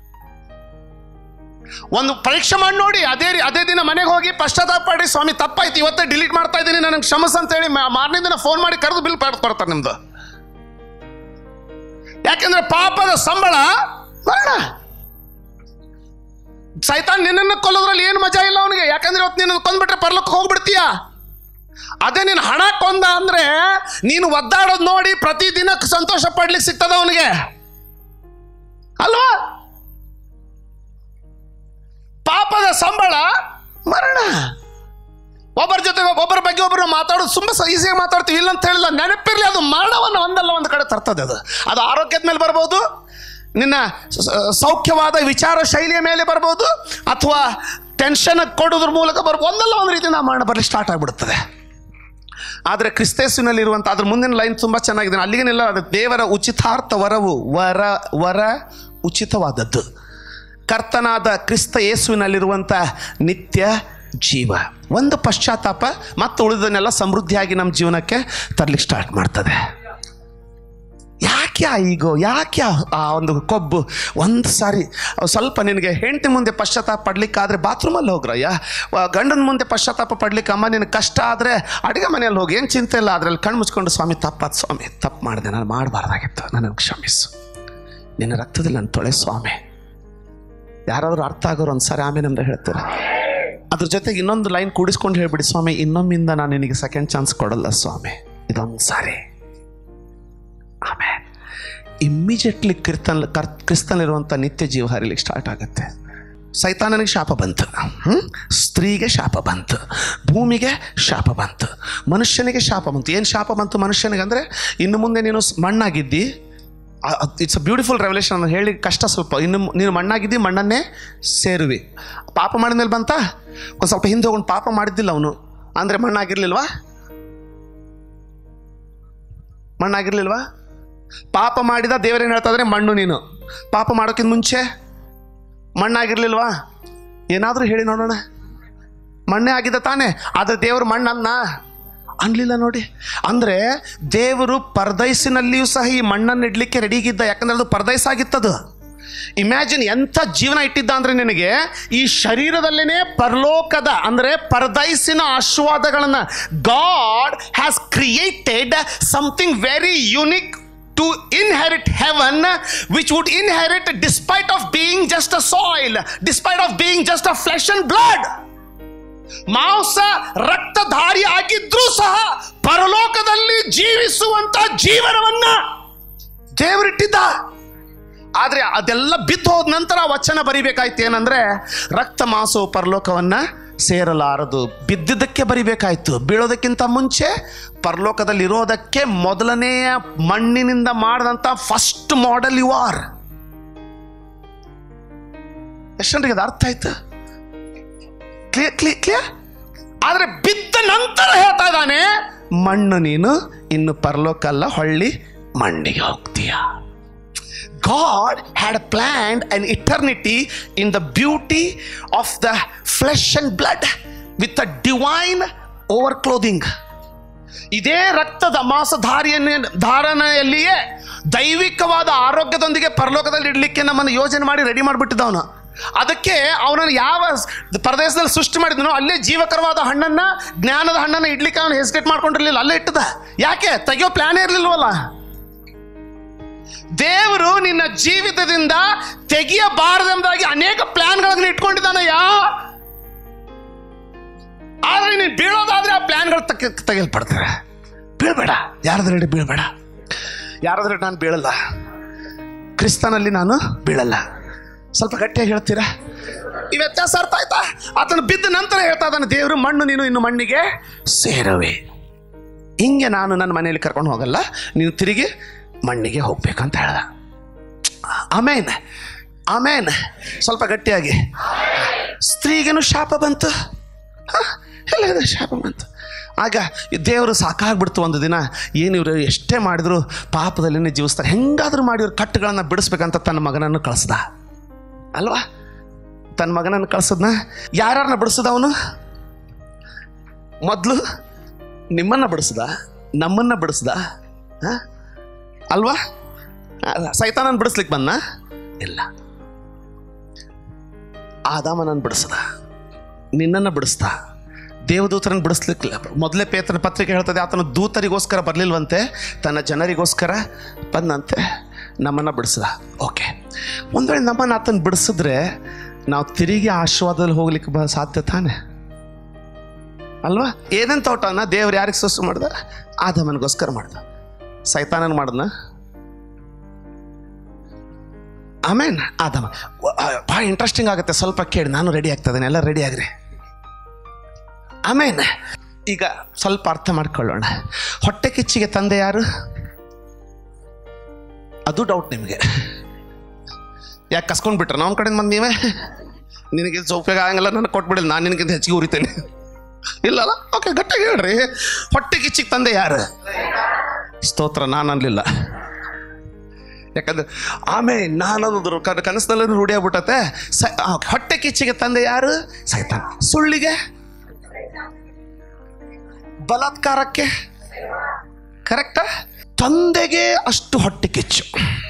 ಒಂದು ಪರೀಕ್ಷೆ ಮಾಡಿ ನೋಡಿ ಅದೇ ರೀ ಅದೇ ದಿನ ಮನೆಗೆ ಹೋಗಿ ಪಶ್ಚಾತ್ತಾಪ ಪಡಿ ಸ್ವಾಮಿ ತಪ್ಪಾಯ್ತು ಇವತ್ತೇ ಡಿಲೀಟ್ ಮಾಡ್ತಾ ಇದ್ದೀನಿ ನನಗೆ ಕ್ಷಮಸ್ ಅಂತ ಹೇಳಿ ಮಾರನೇ ದಿನ ಫೋನ್ ಮಾಡಿ ಕರೆದು ಬಿಲ್ ಕೊಡ್ತಾರೆ ನಿಮ್ದು ಯಾಕೆಂದ್ರೆ ಪಾಪದ ಸಂಬಳ ಮರಣ ಸೈತಾನ್ ನಿನ್ನನ್ನು ಕೊಲ್ಲೋದ್ರಲ್ಲಿ ಏನು ಮಜಾ ಇಲ್ಲ ಅವನಿಗೆ ಯಾಕಂದ್ರೆ ಇವತ್ತು ನಿನ್ನ ಕೊಂದ್ಬಿಟ್ರೆ ಪರ್ಲಕ್ಕೆ ಹೋಗ್ಬಿಡ್ತೀಯ ಅದೇ ನೀನು ಹಣ ಕೊಂದ ಅಂದ್ರೆ ನೀನು ಒದ್ದಾಡೋದು ನೋಡಿ ಪ್ರತಿದಿನ ಸಂತೋಷ ಪಡ್ಲಿಕ್ಕೆ ಸಿಗ್ತದ ಅವನಿಗೆ ಅಲ್ವಾ ಪಾಪದ ಸಂಬಳ ಮರಣ ಒಬ್ಬರ ಜೊತೆ ಒಬ್ಬರ ಬಗ್ಗೆ ಒಬ್ಬರು ಮಾತಾಡೋದು ತುಂಬ ಈಸಿಯಾಗಿ ಮಾತಾಡ್ತೀವಿ ಇಲ್ಲ ಅಂತ ಹೇಳಿಲ್ಲ ನೆನಪಿರ್ಲಿ ಅದು ಮರಣವನ್ನು ಒಂದಲ್ಲ ಒಂದು ಕಡೆ ತರ್ತದೆ ಅದು ಅದು ಆರೋಗ್ಯದ ಮೇಲೆ ಬರ್ಬೋದು ನಿನ್ನ ಸ- ಸೌಖ್ಯವಾದ ವಿಚಾರ ಶೈಲಿಯ ಮೇಲೆ ಬರ್ಬೋದು ಅಥವಾ ಟೆನ್ಷನ್ ಕೊಡೋದ್ರ ಮೂಲಕ ಬರ್ಬೋದು ಒಂದಲ್ಲ ಒಂದು ರೀತಿ ನಾವು ಮರಣ ಬರಲಿಕ್ಕೆ ಸ್ಟಾರ್ಟ್ ಆಗಿಬಿಡುತ್ತದೆ ಆದರೆ ಕ್ರಿಸ್ತೇಸುನಲ್ಲಿರುವಂಥ ಅದ್ರ ಮುಂದಿನ ಲೈನ್ ತುಂಬ ಚೆನ್ನಾಗಿದೆ ಅಲ್ಲಿಗೇನಿಲ್ಲ ಅದು ದೇವರ ಉಚಿತಾರ್ಥ ವರವು ವರ ವರ ಉಚಿತವಾದದ್ದು ಕರ್ತನಾದ ಕ್ರಿಸ್ತ ಯೇಸುವಿನಲ್ಲಿರುವಂಥ ನಿತ್ಯ ಜೀವ ಒಂದು ಪಶ್ಚಾತ್ತಾಪ ಮತ್ತು ಉಳಿದನ್ನೆಲ್ಲ ಸಮೃದ್ಧಿಯಾಗಿ ನಮ್ಮ ಜೀವನಕ್ಕೆ ತರಲಿಕ್ಕೆ ಸ್ಟಾರ್ಟ್ ಮಾಡ್ತದೆ ಯಾಕೆ ಆ ಈಗೋ ಯಾಕೆ ಆ- ಆ ಒಂದು ಕೊಬ್ಬು ಒಂದು ಸಾರಿ ಸ್ವಲ್ಪ ನಿನಗೆ ಹೆಂಡತಿ ಮುಂದೆ ಪಶ್ಚಾತ್ತಾಪ ಪಡ್ಲಿಕ್ಕಾದ್ರೆ ಬಾತ್ರೂಮಲ್ಲಿ ಹೋಗ್ರಯ್ಯ ವ- ಗಂಡನ ಮುಂದೆ ಪಶ್ಚಾತ್ತಾಪ ಪಡ್ಲಿಕ್ಕೆ ಅಮ್ಮ ನಿನಗೆ ಕಷ್ಟ ಆದರೆ ಅಡುಗೆ ಮನೆಯಲ್ಲಿ ಹೋಗಿ ಏನು ಚಿಂತೆ ಇಲ್ಲ ಅದರಲ್ಲಿ ಕಣ್ಣು ಮುಚ್ಕೊಂಡು ಸ್ವಾಮಿ ತಪ್ಪಾದ ಸ್ವಾಮಿ ತಪ್ಪು ಮಾಡಿದೆ ನಾನು ಮಾಡಬಾರ್ದಾಗಿತ್ತು ನನಗೆ ಕ್ಷಮಿಸು ನಿನ್ನ ರಕ್ತದಲ್ಲಿ ನಾನು ತೊಳೆ ಸ್ವಾಮಿ ಯಾರಾದರೂ ಅರ್ಥ ಆಗೋರು ಒಂದು ಸಾರಿ ಆಮೇಲೆ ನಮ್ದು ಹೇಳ್ತಾರೆ ಅದ್ರ ಜೊತೆಗೆ ಇನ್ನೊಂದು ಲೈನ್ ಕೂಡಿಸ್ಕೊಂಡು ಹೇಳ್ಬಿಡಿ ಸ್ವಾಮಿ ಇನ್ನೊಮ್ಮಿಂದ ನಾನು ನಿನಗೆ ಸೆಕೆಂಡ್ ಚಾನ್ಸ್ ಕೊಡಲ್ಲ ಸ್ವಾಮಿ ಇದೊಂದು ಸಾರಿ ಆಮೇಲೆ ಇಮ್ಮಿಡಿಯೇಟ್ಲಿ ಕಿರ್ತನ್ ಕರ್ ಕ್ರಿಸ್ತನಲ್ಲಿರುವಂಥ ನಿತ್ಯ ಜೀವ ಹರಿಲಿಕ್ಕೆ ಸ್ಟಾರ್ಟ್ ಆಗುತ್ತೆ ಸೈತಾನನಿಗೆ ಶಾಪ ಬಂತು ಹ್ಮ್? ಸ್ತ್ರೀಗೆ ಶಾಪ ಬಂತು ಭೂಮಿಗೆ ಶಾಪ ಬಂತು ಮನುಷ್ಯನಿಗೆ ಶಾಪ ಬಂತು ಏನು ಶಾಪ ಬಂತು ಮನುಷ್ಯನಿಗೆ ಅಂದರೆ ಇನ್ನು ಮುಂದೆ ನೀನು ಸ್- ಮಣ್ಣಾಗಿದ್ದಿ ಇಟ್ಸ್ ಅ ಬ್ಯೂಟಿಫುಲ್ ರೆವಲ್ಯೂಷನ್ ಅಂತ ಹೇಳಿ ಕಷ್ಟ ಸ್ವಲ್ಪ ಇನ್ನು ಮು- ನೀನು ಮಣ್ಣಾಗಿದ್ದಿ ಮಣ್ಣನ್ನೇ ಸೇರುವಿ ಪಾಪ ಮಾಡಿದ ಮೇಲೆ ಬಂತ ಒಂದು ಸ್ವಲ್ಪ ಹಿಂದೆ ಹೋಗೊಂಡು ಪಾಪ ಮಾಡಿದ್ದಿಲ್ಲ ಅವನು ಅಂದರೆ ಮಣ್ಣಾಗಿರ್ಲಿಲ್ವಾ ಮಣ್ಣಾಗಿರ್ಲಿಲ್ವಾ ಪಾಪ ಮಾಡಿದ ದೇವರೇನು ಹೇಳ್ತಾ ಇದ್ರೆ ಮಣ್ಣು ನೀನು ಪಾಪ ಮಾಡೋಕ್ಕಿಂತ ಮುಂಚೆ ಮಣ್ಣಾಗಿರ್ಲಿಲ್ವಾ ಏನಾದರೂ ಹೇಳಿ ನೋಡೋಣ ಮಣ್ಣೇ ಆಗಿದೆ ತಾನೇ ಆದರೆ ದೇವರು ಮಣ್ಣನ್ನ ಅನ್ಲಿಲ್ಲ ನೋಡಿ ಅಂದರೆ ದೇವರು ಪರ್ದೈಸಿನಲ್ಲಿಯೂ ಸಹ ಈ ಮಣ್ಣನ್ನು ಇಡ್ಲಿಕ್ಕೆ ರೆಡಿಗಿದ್ದ ಯಾಕಂದ್ರೆ ಅದು ಪರ್ದೈಸ್ ಆಗಿತ್ತದು ಇಮ್ಯಾಜಿನ್ ಎಂಥ ಜೀವನ ಇಟ್ಟಿದ್ದ ಅಂದ್ರೆ ನಿನಗೆ ಈ ಶರೀರದಲ್ಲೇನೆ ಪರಲೋಕದ ಅಂದ್ರೆ ಪರದೈಸಿನ ಆಶೀರ್ವಾದಗಳನ್ನ God has created something very unique to inherit heaven which would inherit despite of being just a soil despite of being just a flesh and blood ಮಾಂಸ ರಕ್ತಧಾರಿ ಆಗಿದ್ರೂ ಸಹ ಪರಲೋಕದಲ್ಲಿ ಜೀವಿಸುವಂತ ಜೀವನವನ್ನ ದೇವರಿಟ್ಟಿದ್ದ ಆದ್ರೆ ಅದೆಲ್ಲ ಬಿದ್ದು ಹೋದ ನಂತರ ವಚನ ಬರಿಬೇಕಾಯ್ತು ಏನಂದ್ರೆ ರಕ್ತ ಮಾಂಸವು ಪರಲೋಕವನ್ನ ಸೇರಲಾರದು ಬಿದ್ದಿದ್ದಕ್ಕೆ ಬರಿಬೇಕಾಯ್ತು ಬೀಳೋದಕ್ಕಿಂತ ಮುಂಚೆ ಪರಲೋಕದಲ್ಲಿ ಇರೋದಕ್ಕೆ ಮೊದಲನೆಯ ಮಣ್ಣಿನಿಂದ ಮಾಡಿದಂತ ಫಸ್ಟ್ ಮಾಡೆಲ್ ಯು ಆರ್ ಎಷ್ಟಂದ್ರೆ ಅದು ಅರ್ಥ ಆಯ್ತು ಕ್ಲಿಯರ್ ಕ್ಲಿಯರ್ ಕ್ಲಿಯರ್ ಆದ್ರೆ ಬಿದ್ದ ನಂತರ ಹೇಳ್ತಾ ಇದ್ದಾನೆ ಮಣ್ಣು ನೀನು ಇನ್ನು ಪರಲೋಕ ಅಲ್ಲ ಹೊಳ್ಳಿ ಮಣ್ಣಿಗೆ ಹೋಗ್ತೀಯ God had planned an eternity in the beauty of the flesh and blood with a divine over clothing ಇದೇ ರಕ್ತದ ಮಾಸಧಾರಿಯನ್ನೇ ಧಾರಣೆಯಲ್ಲಿಯೇ ದೈವಿಕವಾದ ಆರೋಗ್ಯದೊಂದಿಗೆ ಪರಲೋಕದಲ್ಲಿ ಇಡಲಿಕ್ಕೆ ನಮ್ಮನ್ನು ಯೋಜನೆ ಮಾಡಿ ರೆಡಿ ಮಾಡಿಬಿಟ್ಟಿದ್ದ ಅವನು ಅದಕ್ಕೆ ಅವನನ್ನು ಯಾವ ಪ್ರದೇಶದಲ್ಲಿ ಸೃಷ್ಟಿ ಮಾಡಿದನೋ ಅಲ್ಲೇ ಜೀವಕರವಾದ ಹಣ್ಣನ್ನ ಜ್ಞಾನದ ಹಣ್ಣನ್ನ ಇಡ್ಲಿಕ್ಕೆ ಅವನು ಹೆಸಿಟೇಟ್ ಮಾಡ್ಕೊಂಡಿರ್ಲಿಲ್ಲ ಅಲ್ಲೇ ಇಟ್ಟದ ಯಾಕೆ ತೆಗಿಯೋ ಪ್ಲಾನೇ ಇರಲಿಲ್ವಲ್ಲ ದೇವರು ನಿನ್ನ ಜೀವಿತದಿಂದ ತೆಗಿಯಬಾರದೆಂಬುದಾಗಿ ಅನೇಕ ಪ್ಲಾನ್ಗಳನ್ನು ಇಟ್ಕೊಂಡಿದ್ದಾನಯ್ಯ ಆದ್ರೆ ನೀನು ಬೀಳೋದಾದ್ರೆ ಆ ಪ್ಲಾನ್ಗಳು ತಗ ತೆಗೆಯಲ್ಪಡ್ತಾರೆ ಬೀಳ್ಬೇಡ ಯಾರದ್ರೆಡೆ ಬೀಳ್ಬೇಡ ಯಾರಾದ್ರೆ ನಾನು ಬೀಳಲ್ಲ ಕ್ರಿಸ್ತನಲ್ಲಿ ನಾನು ಬೀಳಲ್ಲ ಸ್ವಲ್ಪ ಗಟ್ಟಿಯಾಗಿ ಹೇಳ್ತೀರಾ ಈ ವ್ಯತ್ಯಾಸ ಅರ್ಥ ಆಯ್ತಾ ಆತನು ಬಿದ್ದ ನಂತರ ಹೇಳ್ತಾ ಇದ್ದಾನೆ ದೇವರು ಮಣ್ಣು ನೀನು ಇನ್ನು ಮಣ್ಣಿಗೆ ಸೇರವೆ ಹಿಂಗೆ ನಾನು ನನ್ನ ಮನೆಯಲ್ಲಿ ಕರ್ಕೊಂಡು ಹೋಗಲ್ಲ ನೀನು ತಿರುಗಿ ಮಣ್ಣಿಗೆ ಹೋಗ್ಬೇಕಂತ ಹೇಳ್ದ ಆಮೇನ್ ಆಮೇನ್ ಸ್ವಲ್ಪ ಗಟ್ಟಿಯಾಗಿ ಸ್ತ್ರೀಗೇನು ಶಾಪ ಬಂತು ಹ? ಎಲ್ಲ ಇದೆ ಶಾಪ ಬಂತು ಆಗ ಈ ದೇವರು ಸಾಕಾಗ್ಬಿಡ್ತು ಒಂದು ದಿನ ಏನು ಇವರು ಎಷ್ಟೇ ಮಾಡಿದ್ರು ಪಾಪದಲ್ಲಿನೇ ಜೀವಿಸ್ತಾರೆ ಹೆಂಗಾದ್ರೂ ಮಾಡಿ ಇವ್ರ ಕಟ್ಟುಗಳನ್ನು ಬಿಡಿಸ್ಬೇಕಂತ ತನ್ನ ಮಗನನ್ನು ಕಳಿಸ್ದ ಅಲ್ವಾ ತನ್ನ ಮಗನನ್ನು ಕಳ್ಸದ್ನ ಯಾರನ್ನ ಬಿಡಿಸ್ದ ಅವನು ಮೊದಲು ನಿಮ್ಮನ್ನ ಬಿಡಿಸ್ದ ನಮ್ಮನ್ನ ಬಿಡಿಸ್ದ ಹ? ಅಲ್ವಾ ಸೈತಾನನ್ ಬಿಡಿಸ್ಲಿಕ್ಕೆ ಬಂದ ಇಲ್ಲ ಆದಾಮನನ್ನು ಬಿಡಿಸ್ದ ನಿನ್ನನ್ನು ಬಿಡಿಸ್ದ ದೇವದೂತರನ್ನು ಬಿಡಿಸ್ಲಿಕ್ಕಿಲ್ಲ ಮೊದಲೇ ಪೇತ್ರನ ಪತ್ರಿಕೆ ಹೇಳ್ತದೆ ಆತನ ದೂತರಿಗೋಸ್ಕರ ಬರಲಿಲ್ವಂತೆ ತನ್ನ ಜನರಿಗೋಸ್ಕರ ಬಂದಂತೆ ನಮ್ಮನ್ನು ಬಿಡಿಸ್ದ ಓಕೆ ಒಂದು ವೇಳೆ ನಮ್ಮನ್ನು ಆತನ ಬಿಡಿಸಿದ್ರೆ ನಾವು ತಿರುಗಿ ಆಶೀರ್ವಾದದಲ್ಲಿ ಹೋಗ್ಲಿಕ್ಕೆ ಬ ಸಾಧ್ಯ ತಾನೆ ಅಲ್ವಾ ಏನೇನು ತೋಟನ ದೇವ್ರು ಯಾರಿಗೆ ಸೃಷ್ಟಿ ಮಾಡ್ದ ಆದಮನಿಗೋಸ್ಕರ ಮಾಡ್ದ ಸೈತಾನನ್ ಮಾಡ್ದನ ಆಮೇನ್ ಆದಮ ಭಾಳ ಇಂಟ್ರೆಸ್ಟಿಂಗ್ ಆಗುತ್ತೆ ಸ್ವಲ್ಪ ಕೇಳಿ ನಾನು ರೆಡಿ ಆಗ್ತಾ ಇದ್ದೇನೆ ಎಲ್ಲ ರೆಡಿ ಆಗ್ರಿ ಆಮೇನ್ ಈಗ ಸ್ವಲ್ಪ ಅರ್ಥ ಮಾಡ್ಕೊಳ್ಳೋಣ ಹೊಟ್ಟೆ ಕಿಚ್ಚಿಗೆ ತಂದೆ ಯಾರು ಅದು ಡೌಟ್ ನಿಮಗೆ ಯಾಕೆ ಕಸ್ಕೊಂಡು ಬಿಟ್ರೆ ನಮ್ಮ ಕಡೆಯಿಂದ ಬಂದು ನೀವೇ ನಿನಗೆ ಉಪಯೋಗ ಆಗಂಗಿಲ್ಲ ನನಗೆ ಕೊಟ್ಬಿಡಿಲ್ಲ ನಾನು ನಿನಗಿಂತ ಹೆಚ್ಚಿಗೆ ಉರಿತೇನೆ ಇಲ್ಲಲ್ಲ ಓಕೆ ಗಟ್ಟಿಗೆ ಹೇಳ್ರಿ ಹೊಟ್ಟೆ ಕಿಚ್ಚಿಗೆ ತಂದೆ ಯಾರು ಸ್ತೋತ್ರ ನಾನು ಅನ್ಲಿಲ್ಲ ಯಾಕಂದ್ರೆ ಆಮೇಲೆ ನಾನನ್ನೋದ್ರು ಕನ್ ಕನಸಿನಲ್ಲಿ ರೂಢಿ ಆಗ್ಬಿಟ್ಟತೆ ಸ ಆ, ಹೊಟ್ಟೆ ಕಿಚ್ಚಿಗೆ ತಂದೆ ಯಾರು ಸೈತಾನ ಸುಳ್ಳಿಗೆ ಬಲಾತ್ಕಾರಕ್ಕೆ ಕರೆಕ್ಟಾ ತಂದೆಗೆ ಅಷ್ಟು ಹೊಟ್ಟೆ ಕಿಚ್ಚು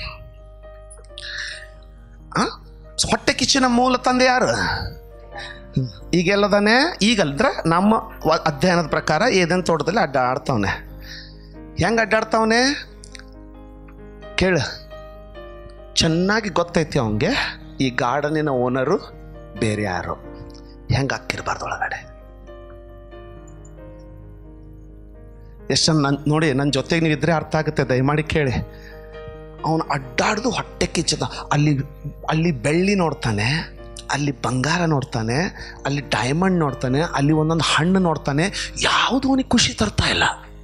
ಆ? ಹೊಟ್ಟೆ ಕಿಚ್ಚಿನ ಮೂಲ ತಂದೆ ಯಾರು ಈಗೆಲ್ಲದಾನೆ ಈಗಲ್ದ್ರ ನಮ್ಮ ವ- ಅಧ್ಯಯನದ ಪ್ರಕಾರ ಏದೇನು ತೋಟದಲ್ಲಿ ಅಡ್ಡಾಡ್ತಾವನೆ ಹೆಂಗೆ ಅಡ್ಡಾಡ್ತಾವನೆ ಕೇಳು ಚೆನ್ನಾಗಿ ಗೊತ್ತೈತಿ ಅವನಿಗೆ ಈ ಗಾರ್ಡನಿನ ಓನರು ಬೇರೆ ಯಾರು ಹೆಂಗೆ ಹಾಕಿರ್ಬಾರ್ದು ಒಳಗಡೆ ಎಷ್ಟು ನನ್ನ ನೋಡಿ ನನ್ನ ಜೊತೆಗೆ ನೀವು ಇದ್ರೆ ಅರ್ಥ ಆಗುತ್ತೆ ದಯಮಾಡಿ ಕೇಳಿ ಅವನು ಅಡ್ಡಾಡ್ದು ಹೊಟ್ಟೆ ಕಿಚ್ಚದ ಅಲ್ಲಿ ಅಲ್ಲಿ ಬೆಳ್ಳಿ ನೋಡ್ತಾನೆ ಅಲ್ಲಿ ಬಂಗಾರ ನೋಡ್ತಾನೆ ಅಲ್ಲಿ ಡೈಮಂಡ್ ನೋಡ್ತಾನೆ ಅಲ್ಲಿ ಒಂದೊಂದು ಹಣ್ಣು ನೋಡ್ತಾನೆ ಯಾವುದು ಅವನಿಗೆ ಖುಷಿ ತರ್ತಾ ಇಲ್ಲ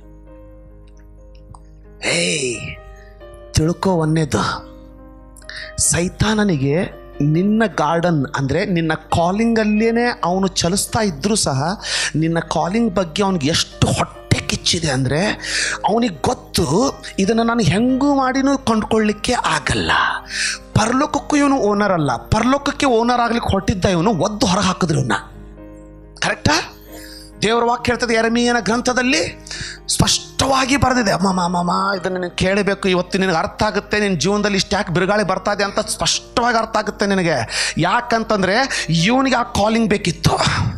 ಏಯ್ ತಿಳ್ಕೋ ಒಂದೇದು ಸೈತಾನನಿಗೆ ನಿನ್ನ ಗಾರ್ಡನ್ ಅಂದರೆ ನಿನ್ನ ಕಾಲಿಂಗಲ್ಲೇ ಅವನು ಚಲಿಸ್ತಾ ಇದ್ರೂ ಸಹ ನಿನ್ನ ಕಾಲಿಂಗ್ ಬಗ್ಗೆ ಅವನಿಗೆ ಎಷ್ಟು ಹೊಟ್ಟೆ ಕಿಚ್ಚಿದೆ ಅಂದರೆ ಅವನಿಗೆ ಗೊತ್ತು ಇದನ್ನು ನಾನು ಹೆಂಗೂ ಮಾಡಿನೂ ಕೊಂಡ್ಕೊಳ್ಳಿಕ್ಕೆ ಆಗಲ್ಲ ಪರಲೋಕಕ್ಕೂ ಇವನು ಓನರ್ ಅಲ್ಲ ಪರಲೋಕಕ್ಕೆ ಓನರ್ ಆಗ್ಲಿಕ್ಕೆ ಹೊಟ್ಟಿದ್ದ ಇವನು ಒದ್ದು ಹೊರಗೆ ಹಾಕಿದ್ರು ಇವನ್ನ ಕರೆಕ್ಟಾ ದೇವರ ವಾಕ್ಯ ಹೇಳ್ತದೆ ಎರಮೀಯನ ಗ್ರಂಥದಲ್ಲಿ ಸ್ಪಷ್ಟವಾಗಿ ಬರೆದಿದೆ ಅಮ್ಮ ಮಾಮ ಅಮ್ಮ ಇದನ್ನು ನೀನು ಕೇಳಬೇಕು ಇವತ್ತು ನಿನಗೆ ಅರ್ಥ ಆಗುತ್ತೆ ನಿನ್ನ ಜೀವನದಲ್ಲಿ ಇಷ್ಟು ಯಾಕೆ ಬಿರುಗಾಳಿ ಬರ್ತಾ ಇದೆ ಅಂತ ಸ್ಪಷ್ಟವಾಗಿ ಅರ್ಥ ಆಗುತ್ತೆ ನಿನಗೆ ಯಾಕಂತಂದರೆ ಇವನಿಗೆ ಆ ಕಾಲಿಂಗ್ ಬೇಕಿತ್ತು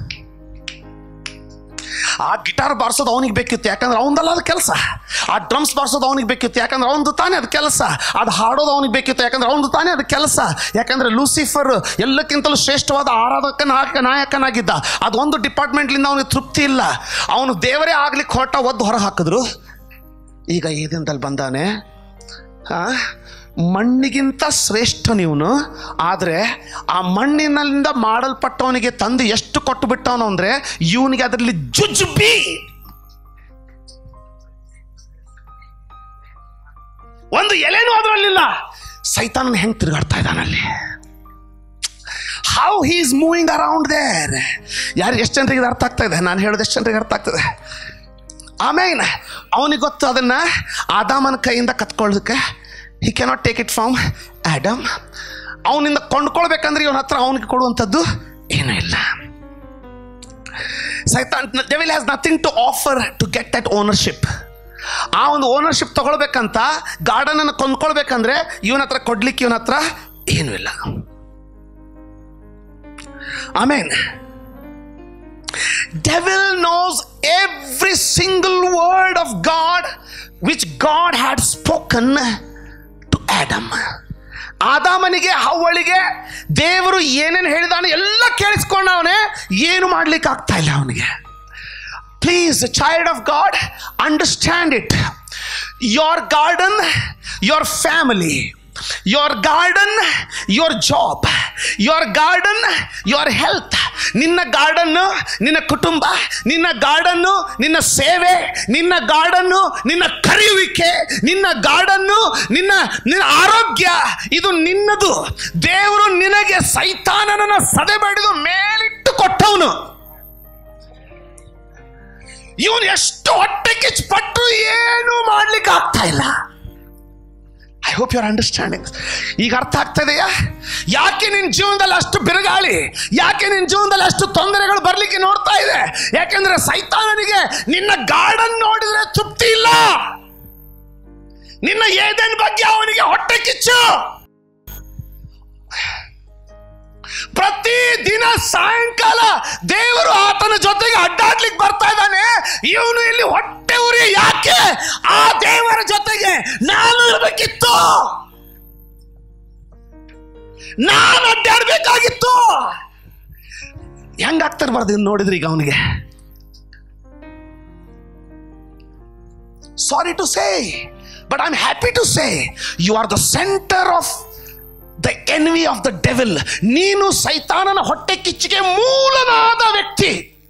ಆ ಗಿಟಾರ್ ಬಾರಿಸೋದು ಅವನಿಗೆ ಬೇಕಿತ್ತು ಯಾಕಂದ್ರೆ ಅವನದಲ್ಲ ಅದು ಕೆಲಸ ಆ ಡ್ರಮ್ಸ್ ಬಾರಿಸೋದು ಅವನಿಗೆ ಬೇಕಿತ್ತು ಯಾಕಂದ್ರೆ ಅವನದು ತಾನೇ ಅದು ಕೆಲಸ ಅದು ಹಾಡೋದು ಅವನಿಗೆ ಬೇಕಿತ್ತು ಯಾಕಂದ್ರೆ ಅವನದು ತಾನೇ ಅದು ಕೆಲಸ ಯಾಕಂದ್ರೆ ಲೂಸಿಫರ್ ಎಲ್ಲಕ್ಕಿಂತಲೂ ಶ್ರೇಷ್ಠವಾದ ಆರಾಧಕ ನಾಯಕ ನಾಯಕನಾಗಿದ್ದ ಅದು ಒಂದು ಡಿಪಾರ್ಟ್ಮೆಂಟ್ಲಿಂದ ಅವನಿಗೆ ತೃಪ್ತಿ ಇಲ್ಲ ಅವನು ದೇವರೇ ಆಗ್ಲಿಕ್ಕೆ ಹೊರಟ ಒದ್ದು ಹೊರ ಹಾಕಿದ್ರು ಈಗ ಈ ದಿನದಲ್ಲಿ ಬಂದಾನೆ ಆ, ಮಣ್ಣಿಗಿಂತ ಶ್ರೇಷ್ಠನಿವನು ಆದರೆ ಆ ಮಣ್ಣಿನಿಂದ ಮಾಡಲ್ಪಟ್ಟವನಿಗೆ ತಂದು ಎಷ್ಟು ಕೊಟ್ಟು ಬಿಟ್ಟವನು ಅಂದರೆ ಇವನಿಗೆ ಅದರಲ್ಲಿ ಜುಜುಬಿ ಒಂದು ಎಲೆನೂ ಅದರಲ್ಲಿಲ್ಲ ಸೈತಾನನ ಹೆಂಗೆ ತಿರುಗಾಡ್ತಾ ಇದ್ದಾನಲ್ಲಿ how he is moving around there ಯಾರು ಎಷ್ಟು ಜನರಿಗೆ ಇದು ಅರ್ಥ ಆಗ್ತಾ ಇದೆ ನಾನು ಹೇಳೋದು ಎಷ್ಟು ಜನರಿಗೆ ಅರ್ಥ ಆಗ್ತದೆ ಆಮೇಲೆ ಅವನಿಗೆ ಗೊತ್ತು ಅದನ್ನ ಆದಾಮನ ಕೈಯಿಂದ ಕತ್ಕೊಳ್ಳೋದಕ್ಕೆ he cannot take it from Adam ಅವನಿಂದ ಕೊಂಡ್ಕೊಳ್ಬೇಕಂದ್ರೆ ಇವನ ಹತ್ರ ಅವನಿಗೆ ಕೊಡುವಂಥದ್ದು ಏನೂ ಇಲ್ಲ ಸೈತಾನ್ devil has nothing to offer to get that ownership ಆ ಒಂದು ಓನರ್ಶಿಪ್ ತಗೊಳ್ಬೇಕಂತ ಗಾರ್ಡನನ್ನು ಕೊಂಡ್ಕೊಳ್ಬೇಕಂದ್ರೆ ಇವನ ಹತ್ರ ಕೊಡ್ಲಿಕ್ಕೆ ಇವನ ಹತ್ರ ಏನೂ ಇಲ್ಲ ಆಮೇಲೆ devil knows every single word of God which God had spoken to Adam. ಆದಾಮನಿಗೆ ಹವ್ವಳಿಗೆ ದೇವರು ಏನೇನು ಹೇಳಿದಾನೆ ಎಲ್ಲ ಕೇಳಿಸ್ಕೊಂಡವನೇ ಏನು ಮಾಡ್ಲಿಕ್ಕೆ ಆಗ್ತಾ ಇಲ್ಲ ಅವನಿಗೆ please child of God understand it your garden your family your garden your job your garden your health ನಿನ್ನ ಗಾರ್ಡನ್ನು ನಿನ್ನ ಕುಟುಂಬ ನಿನ್ನ ಗಾರ್ಡನ್ನು ನಿನ್ನ ಸೇವೆ ನಿನ್ನ ಗಾರ್ಡನ್ನು ನಿನ್ನ ಕರೆಯುವಿಕೆ ನಿನ್ನ ಗಾರ್ಡನ್ನು ನಿನ್ನ ನಿನ್ನ ಆರೋಗ್ಯ ಇದು ನಿನ್ನದು ದೇವರು ನಿನಗೆ ಸೈತಾನನನ್ನ ಸದೆ ಬಡಿದು ಮೇಲಿಟ್ಟು ಕೊಟ್ಟವನು ಇವನು ಎಷ್ಟು ಹೊಟ್ಟೆ ಕಿಚ್ಚು ಏನು ಮಾಡ್ಲಿಕ್ಕೆ ಆಗ್ತಾ ಇಲ್ಲ ಐ ಹೋಪ್ ಯುವರ್ ಅಂಡರ್ಸ್ಟ್ಯಾಂಡಿಂಗ್ ಈಗ ಅರ್ಥ ಆಗ್ತದೆಯಾ ಯಾಕೆ ನಿನ್ನ ಜೀವನದಲ್ಲಿ ಅಷ್ಟು ಬಿರುಗಾಳಿ ಯಾಕೆ ನಿನ್ನ ಜೀವನದಲ್ಲಿ ಅಷ್ಟು ತೊಂದರೆಗಳು ಬರ್ಲಿಕ್ಕೆ ನೋಡ್ತಾ ಇದೆ ಯಾಕೆಂದ್ರೆ ಸೈತಾನನಿಗೆ ನಿನ್ನ ಗಾರ್ಡನ್ ನೋಡಿದ್ರೆ ತೃಪ್ತಿ ಇಲ್ಲ ನಿನ್ನ ಏದೇನ್ ಬಗ್ಗೆ ಅವನಿಗೆ ಹೊಟ್ಟೆ ಕಿಚ್ಚು ಪ್ರತಿ ದಿನ ಸಾಯಂಕಾಲ ದೇವರು ಆತನ ಜೊತೆಗೆ ಅಡ್ಡಾಡ್ಲಿಕ್ಕೆ ಬರ್ತಾ ಇದ್ದಾನೆ ಇವನು ಇಲ್ಲಿ ಹೊಟ್ಟೆ ಉರಿ ಯಾಕೆ ಆ ದೇವರ ಜೊತೆಗೆ ನಾನು ಇರಬೇಕಿತ್ತು ನಾನು ಅಡ್ಡಾಡ್ಬೇಕಾಗಿತ್ತು ಹೆಂಗಾಗ್ತಾ ಇರ್ಬಾರ್ದು ಇನ್ನು ನೋಡಿದ್ರಿ ಈಗ ಅವನಿಗೆ sorry to say but I am happy to say you are the centre of the envy of the devil ನೀನು ಸೈತಾನನ ಹೊಟ್ಟೆ ಕಿಚ್ಚಿಗೆ ಮೂಲನಾದ ವ್ಯಕ್ತಿ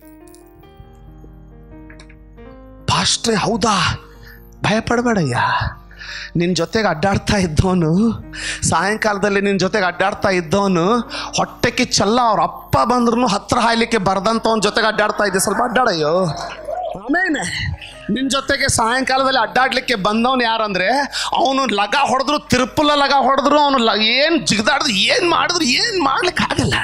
ಪಾಸ್ಟ್ರೆ ಹೌದಾ ಭಯ ಪಡಬೇಡಯ್ಯ ನಿನ್ನ ಜೊತೆಗೆ ಅಡ್ಡಾಡ್ತಾ ಇದ್ದವನು ಸಾಯಂಕಾಲದಲ್ಲಿ ನಿನ್ನ ಜೊತೆಗೆ ಅಡ್ಡಾಡ್ತಾ ಇದ್ದವನು ಹೊಟ್ಟೆ ಕಿಚ್ಚಲ್ಲ ಅವ್ರ ಅಪ್ಪ ಬಂದ್ರು ಹತ್ರ ಹಾಯ್ಲಿಕ್ಕೆ ಬರ್ದಂಥವನ ಜೊತೆಗೆ ಅಡ್ಡಾಡ್ತಾ ಇದ್ದೆ ಸ್ವಲ್ಪ ಅಡ್ಡಾಡಯ್ಯೋ ಆಮೇಲೆ ನಿನ್ನ ಜೊತೆಗೆ ಸಾಯಂಕಾಲದಲ್ಲಿ ಅಡ್ಡಾಡ್ಲಿಕ್ಕೆ ಬಂದವನು ಯಾರಂದ್ರೆ ಅವನು ಲಗ ಹೊಡೆದ್ರು ತಿರುಪುಲ ಲಗ ಹೊಡೆದ್ರು ಅವನು ಲ ಏನು ಜಿಗದಾಡಿದ್ರು ಏನು ಮಾಡಿದ್ರು ಏನು ಮಾಡ್ಲಿಕ್ಕೆ ಆಗಲ್ಲ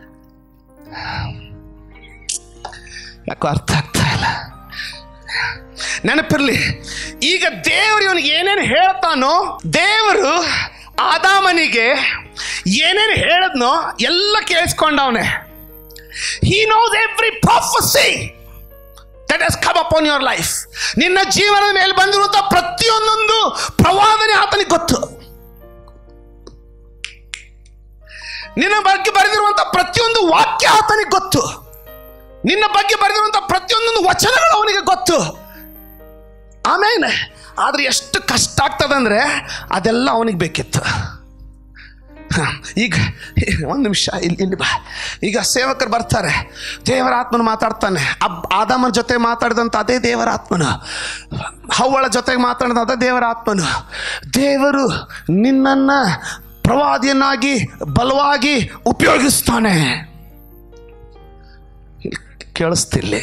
ಯಾಕೋ ಅರ್ಥ ಆಗ್ತಾ ಇಲ್ಲ ನೆನಪಿರ್ಲಿ ಈಗ ದೇವರು ಇವನಿಗೆ ಏನೇನು ಹೇಳ್ತಾನೋ ದೇವರು ಆದಾಮನಿಗೆ ಏನೇನು ಹೇಳದ್ನೋ ಎಲ್ಲ ಕೇಳಿಸ್ಕೊಂಡವನೆ he knows every prophecy that has come upon your life ನಿನ್ನ ಜೀವನದ ಮೇಲೆ ಬಂದಿರುವಂತಹ ಪ್ರತಿಯೊಂದೊಂದು ಪ್ರವಾದನೆ ಆತನಿಗೆ ಗೊತ್ತು ನಿನ್ನ ಬಗ್ಗೆ ಬರೆದಿರುವಂತಹ ಪ್ರತಿಯೊಂದು ವಾಕ್ಯ ಆತನಿಗೆ ಗೊತ್ತು ನಿನ್ನ ಬಗ್ಗೆ ಬರೆದಿರುವಂತಹ ಪ್ರತಿಯೊಂದೊಂದು ವಚನಗಳು ಅವನಿಗೆ ಗೊತ್ತು ಆಮೇಲೆ ಆದ್ರೆ ಎಷ್ಟು ಕಷ್ಟ ಆಗ್ತದಂದ್ರೆ ಅದೆಲ್ಲ ಅವನಿಗೆ ಬೇಕಿತ್ತು ಹ, ಈಗ ಒಂದು ನಿಮಿಷ ಇಲ್ಲಿ ಇಲ್ಲಿ ಬಾ ಈಗ ಸೇವಕರು ಬರ್ತಾರೆ ದೇವರ ಆತ್ಮನು ಮಾತಾಡ್ತಾನೆ ಅಬ್ ಆದಾಮನ ಜೊತೆ ಮಾತಾಡಿದಂಥ ಅದೇ ದೇವರ ಆತ್ಮನು ಹವ್ವಳ ಜೊತೆಗೆ ಮಾತಾಡಿದ ಅದೇ ದೇವರ ಆತ್ಮನು ದೇವರು ನಿನ್ನನ್ನು ಪ್ರವಾದಿಯನ್ನಾಗಿ ಬಲವಾಗಿ ಉಪಯೋಗಿಸ್ತಾನೆ ಕೇಳಿಸ್ತಿಲ್ಲಿ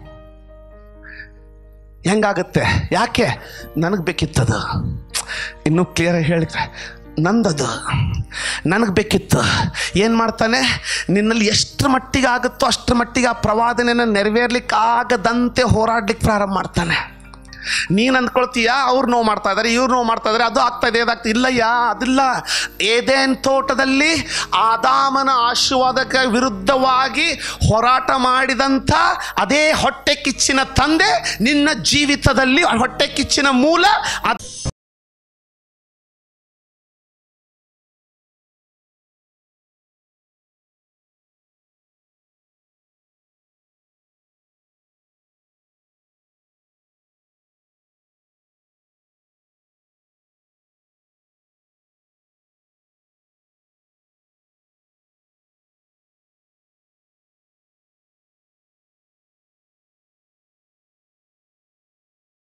ಹೆಂಗಾಗುತ್ತೆ ಯಾಕೆ ನನಗೆ ಬೇಕಿತ್ತದು ಇನ್ನೂ ಕ್ಲಿಯರ್ ಹೇಳಿದ್ರೆ ನಂದದು ನನಗೆ ಬೇಕಿತ್ತು ಏನು ಮಾಡ್ತಾನೆ ನಿನ್ನಲ್ಲಿ ಎಷ್ಟರ ಮಟ್ಟಿಗೆ ಆಗುತ್ತೋ ಅಷ್ಟರ ಮಟ್ಟಿಗೆ ಆ ಪ್ರವಾದನೆಯನ್ನು ನೆರವೇರ್ಲಿಕ್ಕೆ ಆಗದಂತೆ ಹೋರಾಡ್ಲಿಕ್ಕೆ ಪ್ರಾರಂಭ ಮಾಡ್ತಾನೆ ನೀನು ಅಂದ್ಕೊಳ್ತೀಯಾ ಅವ್ರು ನೋವು ಮಾಡ್ತಾ ಇದ್ದಾರೆ ಇವ್ರು ನೋವು ಮಾಡ್ತಾ ಇದ್ದಾರೆ ಅದು ಆಗ್ತಾ ಇದೆ ಅದಾಗ್ತಾ ಇಲ್ಲಯ್ಯ ಅದಿಲ್ಲ ಏದೇನ್ ತೋಟದಲ್ಲಿ ಆದಾಮನ ಆಶೀರ್ವಾದಕ್ಕೆ ವಿರುದ್ಧವಾಗಿ ಹೋರಾಟ ಮಾಡಿದಂಥ ಅದೇ ಹೊಟ್ಟೆ ಕಿಚ್ಚಿನ ತಂದೆ ನಿನ್ನ ಜೀವಿತದಲ್ಲಿ ಹೊಟ್ಟೆ ಕಿಚ್ಚಿನ ಮೂಲ ಅದ್-